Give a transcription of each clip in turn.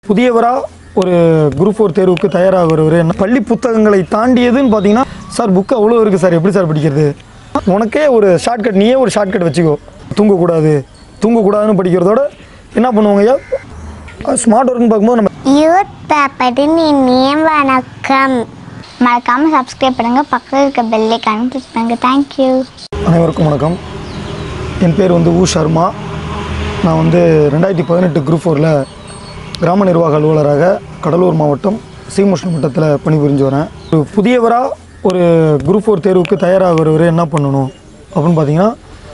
புதியவராக ஒரு group four தேர்வுக்கு தயாராகிறவர் என்ன பள்ளி புத்தகங்களை தாண்டியதுன்னு பார்த்தீங்கன்னா சார் புக்கு அவ்வளோ இருக்குது சார் எப்படி சார் படிக்கிறது உனக்கே ஒரு ஷார்ட்கட் நீயே ஒரு ஷார்ட்கட் வச்சுக்கோ தூங்கக்கூடாது தூங்கக்கூடாதுன்னு படிக்கிறதோட என்ன பண்ணுவாங்க ஐயா ஸ்மார்ட் ஒர்க்னு பார்க்கும்போது நம்ம யூத் பேப்பரின் இனிய வணக்கம் மறக்காமல் சப்ஸ்கிரைப் பண்ணுங்க பக்கத்தில் இருக்க பெல்லைக்கான கிளிக் பண்ணுங்க தேங்க்யூ அனைவருக்கும் வணக்கம் என் பேர் வந்து ஊ சர்மா நான் வந்து ரெண்டாயிரத்தி பதினெட்டு குரூப் ஃபோரில் கிராம நிர்வாக அலுவலராக கடலூர் மாவட்டம் சீமுஷ்ண மட்டத்தில் பணிபுரிஞ்சு வரேன் ஒரு புதியவராக ஒரு குரூப் ஃபோர் தேர்வுக்கு தயாராகிறவர் என்ன பண்ணணும் அப்படின்னு பார்த்தீங்கன்னா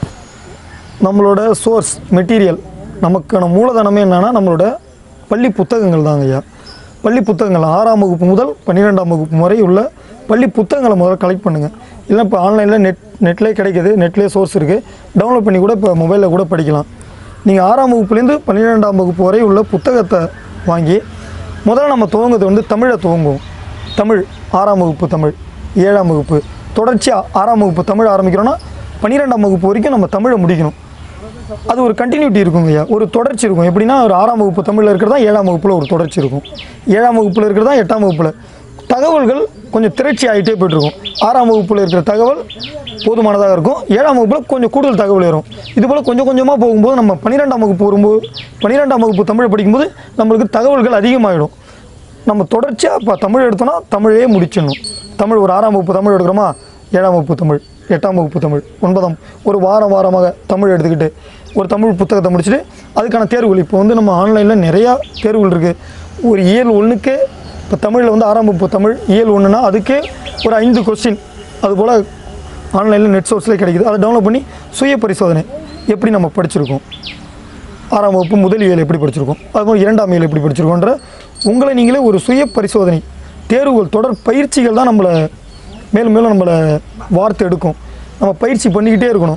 நம்மளோட சோர்ஸ் மெட்டீரியல் நமக்கான மூலதனமே என்னன்னா நம்மளோட பள்ளி புத்தகங்கள் தாங்க ஐயா பள்ளி புத்தகங்கள் ஆறாம் வகுப்பு முதல் பன்னிரெண்டாம் வகுப்பு வரை உள்ள பள்ளி புத்தகங்களை முதல்ல கலெக்ட் பண்ணுங்கள் இல்லை இப்போ ஆன்லைனில் நெட் நெட்லேயே கிடைக்குது நெட்லேயே சோர்ஸ் இருக்குது டவுன்லோட் பண்ணி கூட இப்போ மொபைலில் கூட படிக்கலாம் நீங்கள் ஆறாம் வகுப்புலேருந்து பன்னிரெண்டாம் வகுப்பு வரை உள்ள புத்தகத்தை வாங்கி முதல்ல நம்ம துவங்குறது வந்து தமிழை துவங்குவோம் தமிழ் ஆறாம் வகுப்பு தமிழ் ஏழாம் வகுப்பு தொடர்ச்சியாக ஆறாம் வகுப்பு தமிழ் ஆரம்பிக்கிறோன்னா பன்னிரெண்டாம் வகுப்பு வரைக்கும் நம்ம தமிழை முடிக்கணும் அது ஒரு கண்டினியூட்டி இருக்குங்க ஐயா ஒரு தொடர்ச்சி இருக்கும் எப்படின்னா ஒரு ஆறாம் வகுப்பு தமிழில் இருக்கிறதா ஏழாம் வகுப்பில் ஒரு தொடர்ச்சி இருக்கும் ஏழாம் வகுப்பில் இருக்கிறதா எட்டாம் வகுப்பில் தகவல்கள் கொஞ்சம் திரட்சி ஆகிட்டே போயிட்டுருக்கும் ஆறாம் வகுப்பில் இருக்கிற தகவல் போதுமானதாக இருக்கும் ஏழாம் வகுப்பில் கொஞ்சம் கூடுதல் தகவல் வரும் இது போல் கொஞ்சம் கொஞ்சமாக போகும்போது நம்ம பன்னிரெண்டாம் வகுப்பு வரும்போது பன்னிரெண்டாம் வகுப்பு தமிழை படிக்கும்போது நம்மளுக்கு தகவல்கள் அதிகமாகிடும் நம்ம தொடர்ச்சியாக இப்போ தமிழ் எடுத்தோம்னா தமிழே முடிச்சிடணும் தமிழ் ஒரு ஆறாம் வகுப்பு தமிழ் எடுக்கிறோமா ஏழாம் வகுப்பு தமிழ் எட்டாம் வகுப்பு தமிழ் ஒன்பதாம் ஒரு வாரம் வாரமாக தமிழ் எடுத்துக்கிட்டு ஒரு தமிழ் புத்தகத்தை முடிச்சுட்டு அதுக்கான தேர்வுகள் இப்போ வந்து நம்ம ஆன்லைனில் நிறையா தேர்வுகள் இருக்குது ஒரு இயல் ஒன்றுக்கே இப்போ தமிழில் வந்து ஆறாம் வகுப்பு தமிழ் இயல் ஒன்றுனா அதுக்கே ஒரு ஐந்து கொஸ்டின் அதுபோல் ஆன்லைனில் நெட் சோர்ஸ்லேயே கிடைக்குது அதை டவுன்லோட் பண்ணி சுய பரிசோதனை எப்படி நம்ம படிச்சிருக்கோம் ஆறாம் வகுப்பு முதல் இயல் எப்படி படிச்சிருக்கோம் அதுபோல் இரண்டாம் இயல் எப்படி படிச்சிருக்கோன்ற உங்களை நீங்களே ஒரு சுய பரிசோதனை தேர்வுகள் தொடர் பயிற்சிகள் தான் நம்மளை மேலும் மேலும் நம்மளை வார்த்தை எடுக்கும் நம்ம பயிற்சி பண்ணிக்கிட்டே இருக்கணும்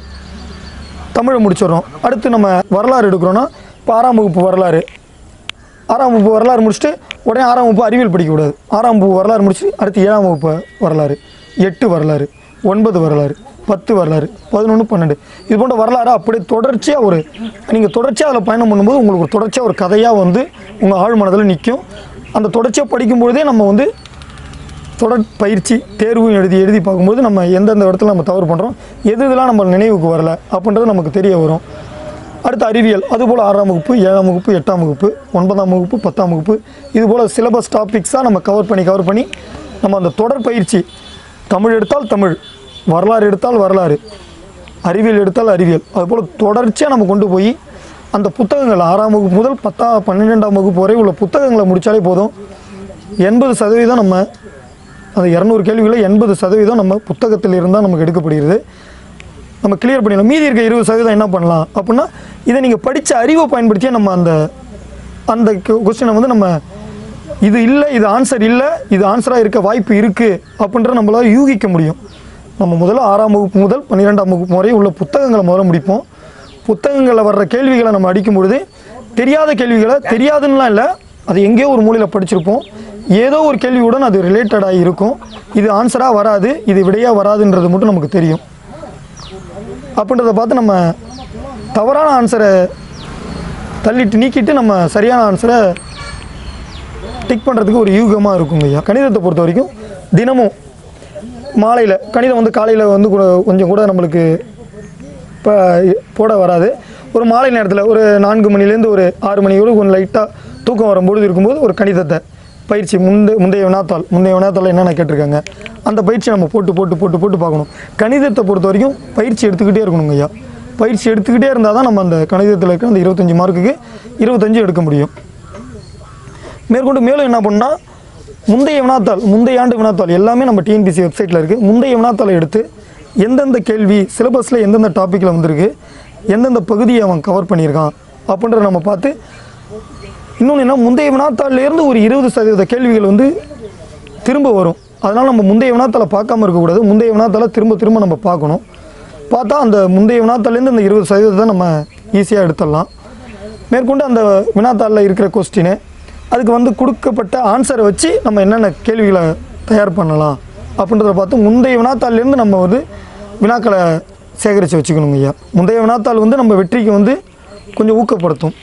தமிழை முடிச்சிடுறோம் அடுத்து நம்ம வரலாறு எடுக்கிறோன்னா இப்போ ஆறாம் வகுப்பு வரலாறு ஆறாம் வகுப்பு வரலாறு முடிச்சுட்டு உடனே ஆறாம் வகுப்பு அறிவியல் படிக்கக்கூடாது ஆறாம் வகுப்பு வரலாறு முடிச்சுட்டு அடுத்து ஏழாம் வகுப்பு வரலாறு எட்டு வரலாறு ஒன்பது வரலாறு பத்து வரலாறு பதினொன்று பன்னெண்டு இது போன்ற வரலாறு அப்படியே தொடர்ச்சியாக ஒரு நீங்கள் தொடர்ச்சியாக அதில் பயணம் பண்ணும்போது உங்களுக்கு ஒரு தொடர்ச்சியாக ஒரு கதையாக வந்து உங்கள் ஆழ் மனதில் நிற்கும் அந்த தொடர்ச்சியாக படிக்கும்பொழுதே நம்ம வந்து தொடர் பயிற்சி தேர்வும் எழுதி எழுதி பார்க்கும்போது நம்ம எந்தெந்த இடத்துல நம்ம தவறு பண்ணுறோம் எது இதெல்லாம் நம்ம நினைவுக்கு வரல அப்படின்றது நமக்கு தெரிய வரும் அடுத்து அறிவியல் அதுபோல் ஆறாம் வகுப்பு ஏழாம் வகுப்பு எட்டாம் வகுப்பு ஒன்பதாம் வகுப்பு பத்தாம் வகுப்பு இது போல் சிலபஸ் டாபிக்ஸாக நம்ம கவர் பண்ணி கவர் பண்ணி நம்ம அந்த தொடர் பயிற்சி தமிழ் எடுத்தால் தமிழ் வரலாறு எடுத்தால் வரலாறு அறிவியல் எடுத்தால் அறிவியல் அதுபோல் தொடர்ச்சியாக நம்ம கொண்டு போய் அந்த புத்தகங்கள் ஆறாம் வகுப்பு முதல் பத்தா பன்னிரெண்டாம் வகுப்பு வரை உள்ள புத்தகங்களை முடித்தாலே போதும் எண்பது சதவீதம் நம்ம அந்த இரநூறு கேள்விகளில் எண்பது சதவீதம் நம்ம புத்தகத்தில் இருந்தால் நமக்கு எடுக்கப்படுகிறது நம்ம கிளியர் பண்ணிடலாம் மீதி இருக்க இருபது சதவீதம் என்ன பண்ணலாம் அப்படின்னா இதை நீங்கள் படித்த அறிவை பயன்படுத்தியே நம்ம அந்த அந்த கொஸ்டினை வந்து நம்ம இது இல்லை இது ஆன்சர் இல்லை இது ஆன்சராக இருக்க வாய்ப்பு இருக்குது அப்படின்றத நம்மளால் யூகிக்க முடியும் நம்ம முதல்ல ஆறாம் வகுப்பு முதல் பன்னிரெண்டாம் வகுப்பு வரை உள்ள புத்தகங்களை முதல்ல முடிப்போம் புத்தகங்களில் வர்ற கேள்விகளை நம்ம அடிக்கும் பொழுது தெரியாத கேள்விகளை தெரியாதுன்னெலாம் இல்லை அது எங்கேயோ ஒரு மூலையில் படிச்சிருப்போம் ஏதோ ஒரு கேள்வியுடன் அது ரிலேட்டடாக இருக்கும் இது ஆன்சராக வராது இது விடையாக வராதுன்றது மட்டும் நமக்கு தெரியும் அப்படின்றத பார்த்து நம்ம தவறான ஆன்சரை தள்ளிட்டு நீக்கிட்டு நம்ம சரியான ஆன்சரை டிக் பண்ணுறதுக்கு ஒரு யூகமாக இருக்குங்க ஐயா கணிதத்தை பொறுத்த வரைக்கும் தினமும் மாலையில் கணிதம் வந்து காலையில் வந்து கூட கொஞ்சம் கூட நம்மளுக்கு இப்போ போட வராது ஒரு மாலை நேரத்தில் ஒரு நான்கு மணிலேருந்து ஒரு ஆறு மணியோடு கொஞ்சம் லைட்டாக தூக்கம் வரும்பொழுது இருக்கும்போது ஒரு கணிதத்தை பயிற்சி முந்தை முந்தைய வினாத்தாள் முந்தைய வினாத்தாள் என்னென்ன கேட்டிருக்காங்க அந்த பயிற்சி நம்ம போட்டு போட்டு போட்டு போட்டு பார்க்கணும் கணிதத்தை பொறுத்த வரைக்கும் பயிற்சி எடுத்துக்கிட்டே இருக்கணுங்க ஐயா பயிற்சி எடுத்துக்கிட்டே இருந்தால் தான் நம்ம அந்த கணிதத்தில் இருக்க அந்த இருபத்தஞ்சி மார்க்குக்கு இருபத்தஞ்சு எடுக்க முடியும் மேற்கொண்டு மேலும் என்ன பண்ணால் முந்தைய வினாத்தாள் முந்தைய ஆண்டு வினாத்தாள் எல்லாமே நம்ம டிஎன்பிசி வெப்சைட்டில் இருக்குது முந்தைய வினாத்தாளை எடுத்து எந்தெந்த கேள்வி சிலபஸில் எந்தெந்த டாப்பிக்கில் வந்திருக்கு எந்தெந்த பகுதியை அவன் கவர் பண்ணியிருக்கான் அப்படின்றத நம்ம பார்த்து இன்னொன்று என்ன முந்தைய வினாத்தாள்லேருந்து ஒரு இருபது சதவீத கேள்விகள் வந்து திரும்ப வரும் அதனால் நம்ம முந்தைய வினாத்தாளை பார்க்காம இருக்கக்கூடாது முந்தைய வினாத்தாளை திரும்ப திரும்ப நம்ம பார்க்கணும் பார்த்தா அந்த முந்தைய வினாத்தாள்லேருந்து அந்த இருபது சதவீதத்தை நம்ம ஈஸியாக எடுத்துடலாம் மேற்கொண்டு அந்த வினாத்தாளில் இருக்கிற கொஸ்டின் அதுக்கு வந்து கொடுக்கப்பட்ட ஆன்சரை வச்சு நம்ம என்னென்ன கேள்விகளை தயார் பண்ணலாம் அப்படின்றத பார்த்து முந்தைய வினாத்தாள்லேருந்து நம்ம வந்து வினாக்களை சேகரித்து வச்சுக்கணுங்க ஐயா முந்தைய வினாத்தாள் வந்து நம்ம வெற்றிக்கு வந்து கொஞ்சம் ஊக்கப்படுத்தும்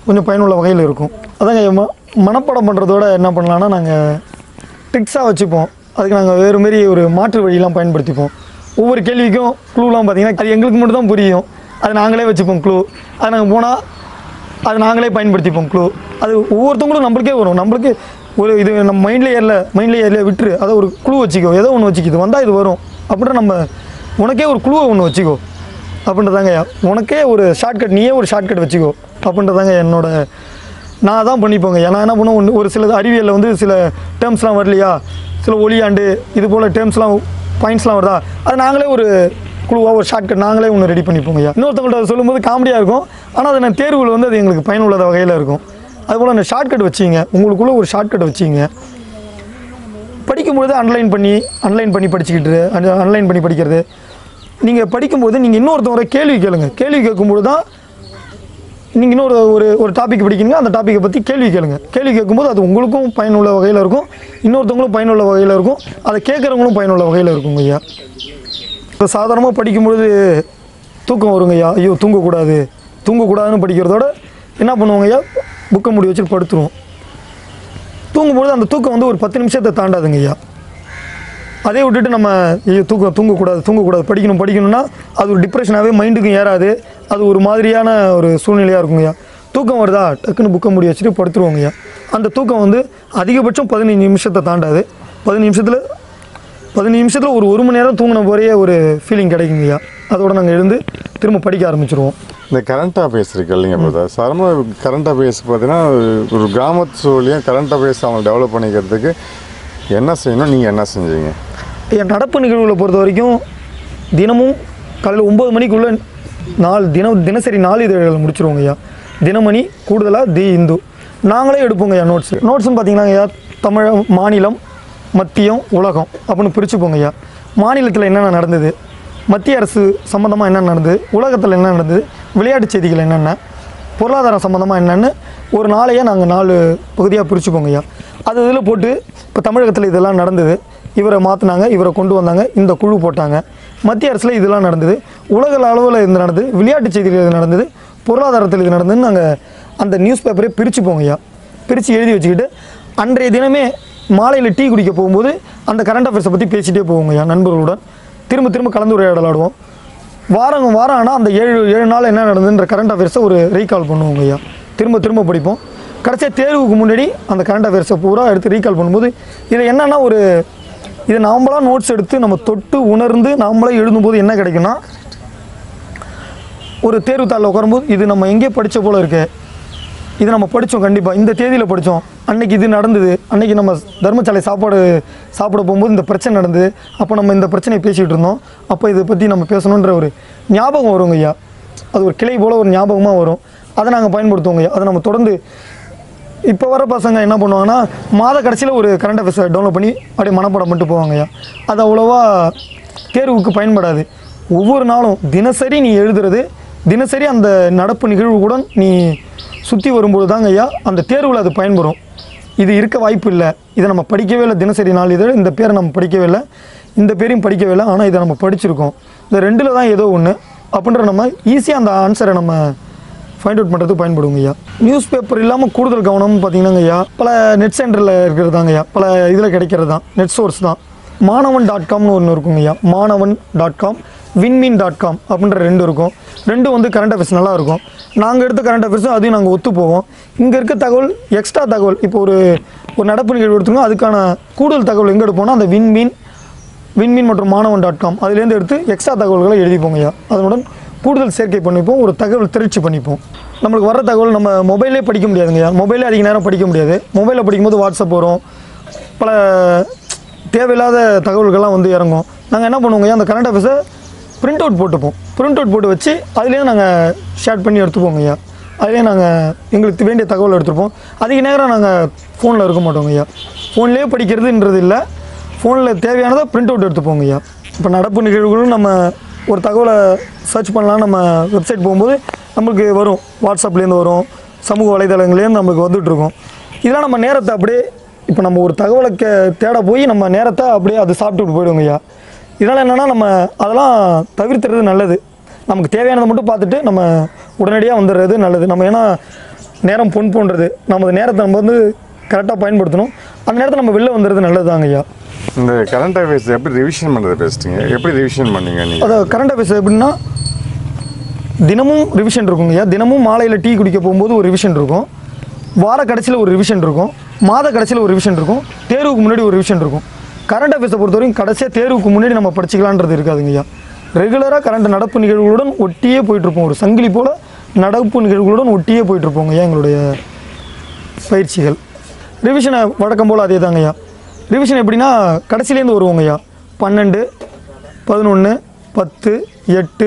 கொஞ்சம் பயனுள்ள வகையில் இருக்கும் அதாங்க ம மனப்பாடம் பண்ணுறதோட என்ன பண்ணலான்னா நாங்கள் ட்ரிக்ஸாக வச்சுப்போம் அதுக்கு நாங்கள் வேறு மாரி ஒரு மாற்று வழியெல்லாம் பயன்படுத்திப்போம் ஒவ்வொரு கேள்விக்கும் க்ளூலாம் பார்த்தீங்கன்னா அது எங்களுக்கு மட்டும் தான் புரியும் அது நாங்களே வச்சுப்போம் க்ளூ அது நாங்கள் போனால் அது நாங்களே பயன்படுத்திப்போம் க்ளூ அது ஒவ்வொருத்தவங்களும் நம்மளுக்கே வரும் நம்மளுக்கு ஒரு இது நம்ம மைண்ட்லேயே ஏறல மைண்ட்லேயே ஏறல விட்டுரு அதை ஒரு க்ளூ வச்சுக்கோ ஏதோ ஒன்று வச்சுக்கிது வந்தால் இது வரும் அப்படின்ற நம்ம உனக்கே ஒரு க்ளூவை ஒன்று வச்சுக்கோ அப்படின்றதாங்க உனக்கே ஒரு ஷார்ட்கட் நீயே ஒரு ஷார்ட்கட் வச்சுக்கோ அப்படின்றதாங்க என்னோட நான் தான் பண்ணிப்போங்க ஏன்னா என்ன பண்ணுவோம் ஒன்று ஒரு சில அறிவியலில் வந்து சில டேர்ம்ஸ்லாம் வரலையா சில ஒளியாண்டு இது போல் டேர்ம்ஸ்லாம் பாயிண்ட்ஸ்லாம் வருதா அது நாங்களே ஒரு குழுவாக ஒரு ஷார்ட்கட் நாங்களே ஒன்று ரெடி பண்ணிப்போங்கய்யா இன்னொருத்தவங்கள்ட்ட அதை சொல்லும்போது காமெடியாக இருக்கும் ஆனால் அது நான் தேர்வுகள் வந்து அது எங்களுக்கு பயனுள்ள வகையில் இருக்கும் அதுபோல் அந்த ஷார்ட்கட் வச்சிங்க உங்களுக்குள்ளே ஒரு ஷார்ட்கட் வச்சிங்க படிக்கும்பொழுது அன்லைன் பண்ணி அன்லைன் பண்ணி படிச்சுக்கிட்டு அன்லைன் பண்ணி படிக்கிறது நீங்கள் படிக்கும்போது நீங்கள் இன்னொருத்தவரை கேள்வி கேளுங்க கேள்வி கேட்கும்போது தான் நீங்கள் இன்னொரு ஒரு ஒரு டாபிக் படிக்கிறீங்க அந்த டாப்பிக்கை பற்றி கேள்வி கேளுங்க கேள்வி கேட்கும்போது அது உங்களுக்கும் பயனுள்ள வகையில் இருக்கும் இன்னொருத்தவங்களும் பயனுள்ள வகையில் இருக்கும் அதை கேட்குறவங்களும் பயனுள்ள வகையில் இருக்குங்க ஐயா இப்போ சாதாரணமாக படிக்கும்பொழுது தூக்கம் வருங்க ஐயா ஐயோ தூங்கக்கூடாது தூங்கக்கூடாதுன்னு படிக்கிறதோட என்ன பண்ணுவாங்க ஐயா புக்கை முடி வச்சுட்டு படுத்துருவோம் தூங்கும்பொழுது அந்த தூக்கம் வந்து ஒரு பத்து நிமிஷத்தை தாண்டாதுங்க ஐயா அதே விட்டுட்டு நம்ம ஐயோ தூக்க தூங்கக்கூடாது தூங்கக்கூடாது படிக்கணும் படிக்கணும்னா அது ஒரு டிப்ரெஷனாகவே மைண்டுக்கும் ஏறாது அது ஒரு மாதிரியான ஒரு சூழ்நிலையாக இருக்குங்கய்யா தூக்கம் வருதா டக்குன்னு புக்கை முடி வச்சுட்டு படுத்துருவோங்கய்யா அந்த தூக்கம் வந்து அதிகபட்சம் பதினஞ்சு நிமிஷத்தை தாண்டாது பதினஞ்சு நிமிஷத்தில் பதினஞ்சு நிமிஷத்தில் ஒரு ஒரு மணி நேரம் தூங்கின போறையே ஒரு ஃபீலிங் கிடைக்குங்கய்யா அதோட நாங்கள் எழுந்து திரும்ப படிக்க ஆரம்பிச்சிருவோம் இந்த கரண்ட் அஃபேர்ஸ் இருக்கு இல்லைங்க பிரதர் சாதாரண கரண்ட் அஃபேர்ஸ் பார்த்தீங்கன்னா ஒரு கிராமத்து சூழலையும் கரண்ட் அஃபேர்ஸ் அவங்க டெவலப் பண்ணிக்கிறதுக்கு என்ன செய்யணும் நீங்கள் என்ன செஞ்சீங்க என் நடப்பு நிகழ்வுகளை பொறுத்த வரைக்கும் தினமும் காலையில் ஒம்பது மணிக்குள்ளே நாள் தினம் தினசரி நாளிதழ்கள் முடிச்சிருவோங்க ஐயா தினமணி கூடுதலாக தி இந்து நாங்களே எடுப்போங்க ஐயா நோட்ஸ் நோட்ஸ்னு பார்த்தீங்கன்னா ஐயா தமிழ் மாநிலம் மத்தியம் உலகம் அப்படின்னு பிரிச்சுப்போங்க ஐயா மாநிலத்தில் என்னென்ன நடந்தது மத்திய அரசு சம்மந்தமாக என்ன நடந்தது உலகத்தில் என்ன நடந்தது விளையாட்டு செய்திகள் என்னென்ன பொருளாதாரம் சம்மந்தமாக என்னென்னு ஒரு நாளையே நாங்கள் நாலு பகுதியாக பிரிச்சுப்போங்க ஐயா அது இதில் போட்டு இப்போ தமிழகத்தில் இதெல்லாம் நடந்தது இவரை மாற்றினாங்க இவரை கொண்டு வந்தாங்க இந்த குழு போட்டாங்க மத்திய அரசில் இதெல்லாம் நடந்தது உலக அளவில் இது நடந்தது விளையாட்டு செய்திகள் இது நடந்தது பொருளாதாரத்தில் இது நடந்ததுன்னு நாங்கள் அந்த நியூஸ் பேப்பரே பிரிச்சுப்போங்க ஐயா பிரித்து எழுதி வச்சுக்கிட்டு அன்றைய தினமே மாலையில் டீ குடிக்க போகும்போது அந்த கரண்ட் அஃபேர்ஸை பற்றி பேசிகிட்டே போவோங்க ஐயா நண்பர்களுடன் திரும்ப திரும்ப கலந்துரையாடலாடுவோம் வாரம் வாரம் ஆனால் அந்த ஏழு ஏழு நாள் என்ன நடந்ததுன்ற கரண்ட் அஃபேர்ஸை ஒரு ரீகால் பண்ணுவோங்க ஐயா திரும்ப திரும்ப படிப்போம் கடைசியாக தேர்வுக்கு முன்னாடி அந்த கரண்ட் அஃபேர்ஸை பூரா எடுத்து ரீகால் பண்ணும்போது இது என்னன்னா ஒரு இதை நாமளா நோட்ஸ் எடுத்து நம்ம தொட்டு உணர்ந்து நாமளே எழுதும்போது என்ன கிடைக்குன்னா ஒரு தேர்வுத்தாளில் உட்காரும்போது இது நம்ம எங்கேயோ படித்த போல இருக்கு இது நம்ம படித்தோம் கண்டிப்பாக இந்த தேதியில் படித்தோம் அன்னைக்கு இது நடந்தது அன்னைக்கு நம்ம தர்மசாலை சாப்பாடு சாப்பிட போகும்போது இந்த பிரச்சனை நடந்தது அப்போ நம்ம இந்த பிரச்சனையை பேசிகிட்டு இருந்தோம் அப்போ இதை பற்றி நம்ம பேசணுன்ற ஒரு ஞாபகம் வருங்க ஐயா அது ஒரு கிளை போல் ஒரு ஞாபகமாக வரும் அதை நாங்கள் பயன்படுத்துவோங்க ஐயா அதை நம்ம தொடர்ந்து இப்போ வர பசங்க என்ன பண்ணுவாங்கன்னா மாத கடைசியில் ஒரு கரண்ட் அஃபேர்ஸை டவுன்லோட் பண்ணி அப்படியே மனப்பாடம் பண்ணிட்டு போவாங்க ஐயா அது அவ்வளோவா தேர்வுக்கு பயன்படாது ஒவ்வொரு நாளும் தினசரி நீ எழுதுறது தினசரி அந்த நடப்பு நிகழ்வுடன் நீ சுற்றி வரும்போது தாங்க ஐயா அந்த தேர்வில் அது பயன்பெறும் இது இருக்க வாய்ப்பு இல்லை இதை நம்ம படிக்கவே இல்லை தினசரி நாள் இதழ் இந்த பேரை நம்ம படிக்கவே இல்லை இந்த பேரையும் படிக்கவே இல்லை ஆனால் இதை நம்ம படிச்சிருக்கோம் இந்த ரெண்டில் தான் ஏதோ ஒன்று அப்படின்ற நம்ம ஈஸியாக அந்த ஆன்சரை நம்ம ஃபைண்ட் அவுட் பண்ணுறதுக்கு பயன்படுங்க ஐயா நியூஸ் பேப்பர் இல்லாமல் கூடுதல் கவனம்னு பார்த்தீங்கன்னா ஐயா பல நெட் சென்டரில் இருக்கிறது தாங்க ஐயா பல இதில் கிடைக்கிறது தான் நெட் சோர்ஸ் தான் மாணவன் டாட் காம்னு ஒன்று இருக்குங்க ஐயா Maanavan dot com Vinmeen dot com அப்படின்ற ரெண்டு இருக்கும் ரெண்டும் வந்து கரண்ட் அஃபேர்ஸ் நல்லா இருக்கும் நாங்கள் எடுத்த கரண்ட் அஃபேர்ஸும் அதையும் நாங்கள் ஒத்து போவோம் இங்கே இருக்க தகவல் எக்ஸ்ட்ரா தகவல் இப்போ ஒரு ஒரு நடப்பு நிகழ்வு எடுத்துக்கோங்க அதுக்கான கூடுதல் தகவல் எங்கே எடுப்போம்னா அந்த வின்மீன் விண்மீன் மற்றும் மாணவன் டாட் காம் அதுலேருந்து எடுத்து எக்ஸ்ட்ரா தகவல்களை எழுதிப்போங்க ஐயா அதனுடன் கூடுதல் சேர்க்கை பண்ணிப்போம் ஒரு தகவல் திரட்சி பண்ணிப்போம் நம்மளுக்கு வர தகவல் நம்ம மொபைலே படிக்க முடியாதுங்க ஐயா மொபைலே அதிக நேரம் படிக்க முடியாது மொபைலில் படிக்கும்போது வாட்ஸ்அப் வரும் பல தேவையில்லாத தகவல்கள்லாம் வந்து இறங்கும் நாங்கள் என்ன பண்ணுவோங்க ஐயா அந்த கரண்ட் அஃபேர்ஸை பிரிண்ட் அவுட் போட்டுப்போம் பிரிண்ட் அவுட் போட்டு வச்சு அதுலேயே நாங்கள் ஷேர் பண்ணி எடுத்துப்போங்க ஐயா அதுலேயே நாங்கள் எங்களுக்கு வேண்டிய தகவல் எடுத்துப்போம் அதிக நேரம் நாங்கள் ஃபோனில் இருக்க மாட்டோங்க ஐயா ஃபோன்லேயே படிக்கிறதுன்றது இல்லை ஃபோனில் தேவையானதை பிரிண்ட் அவுட் எடுத்துப்போங்க ஐயா இப்போ நடப்பு நிகழ்வுகளும் நம்ம ஒரு தகவலை சர்ச் பண்ணலாம் நம்ம வெப்சைட் போகும்போது நம்மளுக்கு வரும் வாட்ஸ்அப்லேருந்து வரும் சமூக வலைதளங்கள்லேருந்து நம்மளுக்கு வந்துட்டுருக்கும் இதெல்லாம் நம்ம நேரத்தை அப்படியே இப்போ நம்ம ஒரு தகவலை கே தேட போய் நம்ம நேரத்தை அப்படியே அது சாப்பிட்டுட்டு போயிடுவோங்க ஐயா இதனால் என்னென்னா நம்ம அதெல்லாம் தவிர்த்துறது நல்லது நமக்கு தேவையானதை மட்டும் பார்த்துட்டு நம்ம உடனடியாக வந்துடுறது நல்லது நம்ம ஏன்னா நேரம் பொன் போன்றது நமது நேரத்தை நம்ம வந்து கரெக்டாக பயன்படுத்தணும் அந்த நேரத்தில் நம்ம வெளில வந்துடுறது நல்லது தாங்க ஐயா இந்த கரண்ட் அஃபேர்ஸ் எப்படி ரிவிஷன் பண்ணுறது பெஸ்ட்டுங்க எப்படி ரிவிஷன் பண்ணீங்க நீங்கள் அதை கரண்ட் அஃபேர்ஸ் எப்படின்னா தினமும் ரிவிஷன் இருக்குங்க ஐயா தினமும் மாலையில் டீ குடிக்க போகும்போது ஒரு ரிவிஷன் இருக்கும் வார கடைசியில் ஒரு ரிவிஷன் இருக்கும் மாத கடைசியில் ஒரு ரிவிஷன் இருக்கும் தேர்வுக்கு முன்னாடி ஒரு ரிவிஷன் இருக்கும் கரண்ட் அஃபேர்ஸை பொறுத்தவரைக்கும் கடைசியாக தேர்வுக்கு முன்னாடி நம்ம படிச்சிக்கலான்றது இருக்காதுங்க ஐயா ரெகுலராக கரண்ட் நடப்பு நிகழ்வுகளுடன் ஒட்டியே போயிட்டுருப்போம் ஒரு சங்கிலி போல் நடப்பு நிகழ்வுகளுடன் ஒட்டியே போயிட்டுருப்போங்க ஐயா எங்களுடைய பயிற்சிகள் ரிவிஷனை வழக்கம் போல் அதே தாங்கய்யா ரிவிஷன் எப்படின்னா கடைசிலேருந்து வருவோங்கய்யா பன்னெண்டு பதினொன்று பத்து எட்டு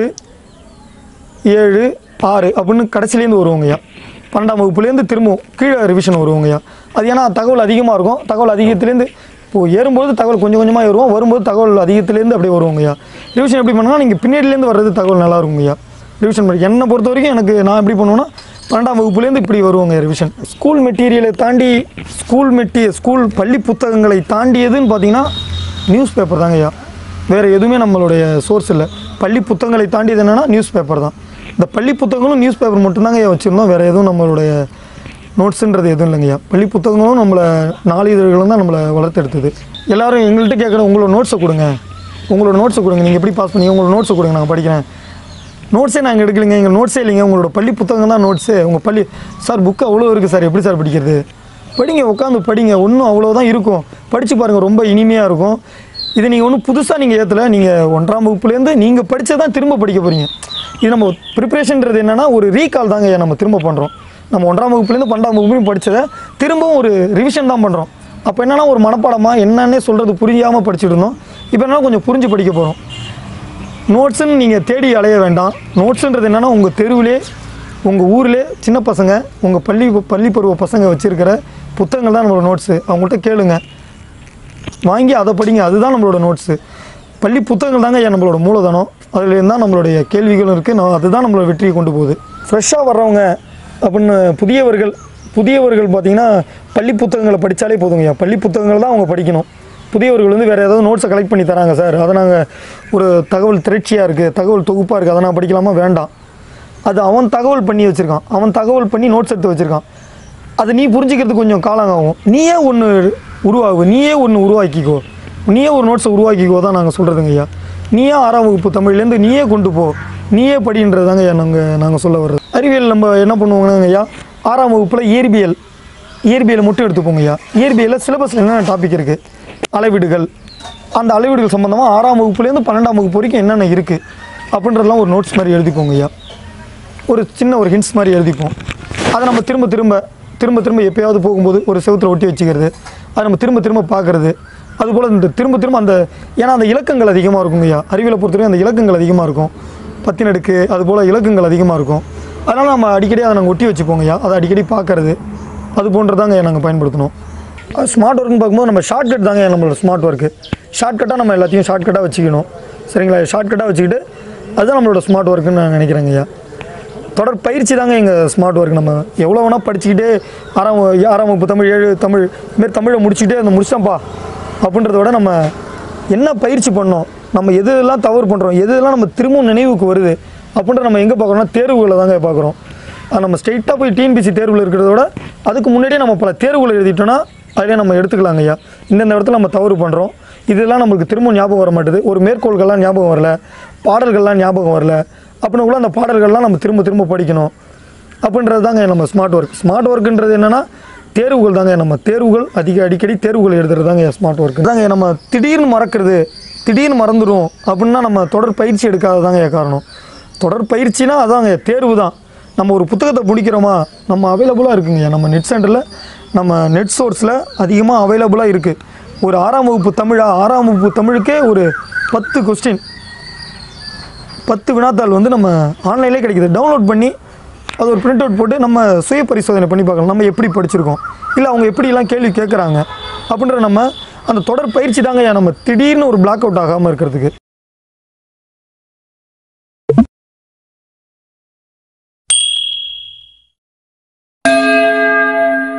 ஏழு ஆறு அப்படின்னு கடைசிலேருந்து வருவோங்கய்யா பன்னெண்டாம் வகுப்புலேருந்து திரும்பவும் கீழே ரிவிஷன் வருவோங்கய்யா அது ஏன்னா தகவல் அதிகமாக இருக்கும் தகவல் அதிகத்துலேருந்து இப்போது ஏறும்போது தகவல் கொஞ்சம் கொஞ்சமாக ஏறுவோம் வரும்போது தகவல் அதிகத்துலேருந்து அப்படியே வருவோங்கய்யா ரிவிஷன் எப்படி பண்ணணும்னா நீங்கள் பின்னாடிலேருந்து வர்றது தகவல் நல்லா இருக்குங்கய்யா ரிவிஷன் பண்ணி என்னை பொறுத்த வரைக்கும் எனக்கு நான் எப்படி பண்ணுவேன்னா பன்னெண்டாம் வகுப்புலேருந்து இப்படி வருவாங்க ரிவிஷன் ஸ்கூல் மெட்டீரியலை தாண்டி ஸ்கூல் மெட்டி ஸ்கூல் பள்ளி புத்தகங்களை தாண்டியதுன்னு பார்த்தீங்கன்னா நியூஸ் பேப்பர் தாங்க ஐயா வேறு எதுவுமே நம்மளுடைய சோர்ஸ் இல்லை பள்ளி புத்தகங்களை தாண்டியது என்னென்னா நியூஸ் பேப்பர் தான் இந்த பள்ளி புத்தகங்களும் நியூஸ் பேப்பர் மட்டும்தாங்க ஐயா வச்சுருந்தோம் வேறு எதுவும் நம்மளுடைய நோட்ஸுன்றது எதுவும் இல்லைங்கய்யா பள்ளி புத்தகங்களும் நம்மளை நாளிதழ்களும் தான் நம்மளை வளர்த்தெடுத்தது எல்லாரும் எங்கள்கிட்ட கேட்குற உங்களோட நோட்ஸை கொடுங்க உங்களோட நோட்ஸை கொடுங்க நீங்கள் எப்படி பாஸ் பண்ணீங்க உங்களோட நோட்ஸை கொடுங்க நாங்கள் படிக்கிறேன் நோட்ஸே நாங்கள் எடுக்கலைங்க எங்கள் நோட்ஸே இல்லைங்க உங்களோட பள்ளி புத்தகம் தான் நோட்ஸு உங்கள் பள்ளி சார் புக்கு அவ்வளோ இருக்குது சார் எப்படி சார் படிக்கிறது படிங்க உட்காந்து படிங்க ஒன்றும் அவ்வளோதான் இருக்கும் படித்து பாருங்கள் ரொம்ப இனிமையாக இருக்கும் இது நீங்கள் ஒன்றும் புதுசாக நீங்கள் ஏற்றலை நீங்கள் ஒன்றாம் வகுப்புலேருந்து நீங்கள் படிச்சதை தான் திரும்ப படிக்க போகிறீங்க இது நம்ம ப்ரிப்ரேஷன்றது என்னென்னா ஒரு ரீகால் தாங்க நம்ம திரும்ப பண்ணுறோம் நம்ம ஒன்றாம் வகுப்புலேருந்து பன்னெண்டாம் வகுப்புலையும் படித்ததை திரும்பவும் ஒரு ரிவிஷன் தான் பண்ணுறோம் அப்போ என்னன்னா ஒரு மனப்பாடமாக என்னன்னே சொல்கிறது புரியாமல் படிச்சுட்டு இருந்தோம் இப்போ என்னன்னா கொஞ்சம் புரிஞ்சு படிக்க போகிறோம் நோட்ஸுன்னு நீங்கள் தேடி அலைய வேண்டாம் நோட்ஸுன்றது என்னென்னா உங்கள் தெருவிலே உங்கள் ஊரிலே சின்ன பசங்க உங்கள் பள்ளி பள்ளி பருவ பசங்க வச்சுருக்கிற புத்தகங்கள் தான் நம்மளோட நோட்ஸு அவங்கள்ட்ட கேளுங்க வாங்கி அதை படிங்க அதுதான் நம்மளோட நோட்ஸு பள்ளி புத்தகங்கள் தாங்க ஐயா நம்மளோட மூலதனம் அதுலேருந்து தான் நம்மளுடைய கேள்விகளும் இருக்குது நான் அதுதான் நம்மளோட வெற்றியை கொண்டு போகுது ஃப்ரெஷ்ஷாக வர்றவங்க அப்படின்னு புதியவர்கள் புதியவர்கள் பார்த்தீங்கன்னா பள்ளி புத்தகங்களை படித்தாலே போதுங்கய்யா பள்ளி புத்தகங்கள் தான் அவங்க படிக்கணும் புதியவர்கள் வந்து வேறு ஏதாவது நோட்ஸை கலெக்ட் பண்ணி தராங்க சார் அதை நாங்கள் ஒரு தகவல் திரட்சியாக இருக்குது தகவல் தொகுப்பாக இருக்குது அதை நான் படிக்கலாமா வேண்டாம் அது அவன் தகவல் பண்ணி வச்சுருக்கான் அவன் தகவல் பண்ணி நோட்ஸ் எடுத்து வச்சுருக்கான் அது நீ புரிஞ்சுக்கிறதுக்கு கொஞ்சம் காலம் ஆகும் நீயே ஒன்று உருவாகு நீயே ஒன்று உருவாக்கிக்கோ நீயே ஒரு நோட்ஸை உருவாக்கிக்கோ தான் நாங்கள் சொல்கிறதுங்க ஐயா நீயே ஆறாம் வகுப்பு தமிழ்லேருந்து நீயே கொண்டு போ நீயே படின்றது தாங்க ஐயா நாங்கள் நாங்கள் சொல்ல வர்றது அறிவியல் நம்ம என்ன பண்ணுவோங்கன்னா ஐயா ஆறாம் வகுப்பில் இயற்பியல் இயற்பியலை மட்டும் எடுத்துப்போங்க ஐயா இயற்பியலில் சிலபஸில் என்னென்ன டாபிக் இருக்குது அளவீடுகள் அந்த அளவீடுகள் சம்மந்தமாக ஆறாம் வகுப்புலேருந்து பன்னெண்டாம் வகுப்பு வரைக்கும் என்னென்ன இருக்குது அப்படின்றதெல்லாம் ஒரு நோட்ஸ் மாதிரி எழுதிப்போங்க ஐயா ஒரு சின்ன ஒரு ஹிண்ட்ஸ் மாதிரி எழுதிப்போம் அதை நம்ம திரும்ப திரும்ப திரும்ப திரும்ப எப்பயாவது போகும்போது ஒரு செவுத்துல ஒட்டி வச்சுக்கிறது அதை நம்ம திரும்ப திரும்ப பார்க்குறது அதுபோல் இந்த திரும்ப திரும்ப அந்த ஏன்னா அந்த இலக்கங்கள் அதிகமாக இருக்குங்கய்யா அறிவியலை பொறுத்தவரைக்கும் அந்த இலக்கங்கள் அதிகமாக இருக்கும் பத்தினடுக்கு அதுபோல் இலக்கங்கள் அதிகமாக இருக்கும் அதனால் நம்ம அடிக்கடி அதை நாங்கள் ஒட்டி வச்சுப்போங்கய்யா அதை அடிக்கடி பார்க்கறது அது போன்றதாங்க நாங்கள் பயன்படுத்தணும் ஸ்மார்ட் ஒர்க்னு பார்க்கும்போது நம்ம ஷார்ட்கட் தாங்க நம்மளோட ஸ்மார்ட் ஒர்க்கு ஷார்ட்கட்டாக நம்ம எல்லாத்தையும் ஷார்ட்கட்டாக வச்சுக்கணும் சரிங்களா ஷார்ட்கட்டாக வச்சுக்கிட்டு அதுதான் நம்மளோட ஸ்மார்ட் ஒர்க்குன்னு நான் நினைக்கிறேங்க ஐயா தொடர் பயிற்சி தாங்க எங்கள் ஸ்மார்ட் ஒர்க் நம்ம எவ்வளோ வேணால் படிச்சுக்கிட்டே ஆறாம் வகு- ஆறாம் வகுப்பு தமிழ் ஏழு தமிழ் இதுமாரி தமிழை முடிச்சுக்கிட்டே அந்த முடிச்சிட்டோம்ப்பா அப்படின்றத விட நம்ம என்ன பயிற்சி பண்ணோம் நம்ம எதெல்லாம் தவறு பண்ணுறோம் எதெல்லாம் நம்ம திரும்பவும் நினைவுக்கு வருது அப்படின்ற நம்ம எங்கே பார்க்குறோம்னா தேர்வுகளை தாங்க பார்க்குறோம் அது நம்ம ஸ்ட்ரெயிட்டாக போய் டிஎன்பிசி தேர்வில் இருக்கிறத விட அதுக்கு முன்னாடியே நம்ம பல தேர்வுகளை எழுதிட்டோம்னா அதிலே நம்ம எடுத்துக்கலாங்க ஐயா இந்தந்த இடத்துல நம்ம தவறு பண்ணுறோம் இதெல்லாம் நம்மளுக்கு திரும்ப ஞாபகம் வர மாட்டுது ஒரு மேற்கோள்கள்லாம் ஞாபகம் வரல பாடல்கள்லாம் ஞாபகம் வரல அப்படின்னா கூட அந்த பாடல்கள்லாம் நம்ம திரும்ப திரும்ப படிக்கணும் அப்படின்றது தாங்க நம்ம ஸ்மார்ட் ஒர்க் ஸ்மார்ட் ஒர்க்குன்றது என்னென்னா தேர்வுகள் தாங்க நம்ம தேர்வுகள் அதிக அடிக்கடி தேர்வுகள் எழுதுறது தாங்க ஸ்மார்ட் ஒர்க் தாங்க நம்ம திடீர்னு மறக்கிறது திடீர்னு மறந்துடும் அப்படின்னா நம்ம தொடர் பயிற்சி எடுக்காததாங்க காரணம் தொடர் பயிற்சினா அதாங்க தேர்வு தான் நம்ம ஒரு புத்தகத்தை முடிக்கிறோமா நம்ம அவைலபிளாக இருக்குங்க நம்ம நெட் சென்டரில் நம்ம நெட் சோர்ஸில் அதிகமாக அவைலபிளாக இருக்குது ஒரு ஆறாம் வகுப்பு தமிழா ஆறாம் வகுப்பு தமிழுக்கே ஒரு பத்து கொஸ்டின் பத்து வினாத்தாள் வந்து நம்ம ஆன்லைன்லேயே கிடைக்குது டவுன்லோட் பண்ணி அது ஒரு பிரிண்ட் அவுட் போட்டு நம்ம சுய பரிசோதனை பண்ணி பார்க்கலாம் நம்ம எப்படி படிச்சிருக்கோம் இல்லை அவங்க எப்படிலாம் கேள்வி கேட்குறாங்க அப்படின்ற நம்ம அந்த தொடர் பயிற்சி தாங்க நம்ம திடீர்னு ஒரு பிளாக் அவுட் ஆகாமல் இருக்கிறதுக்கு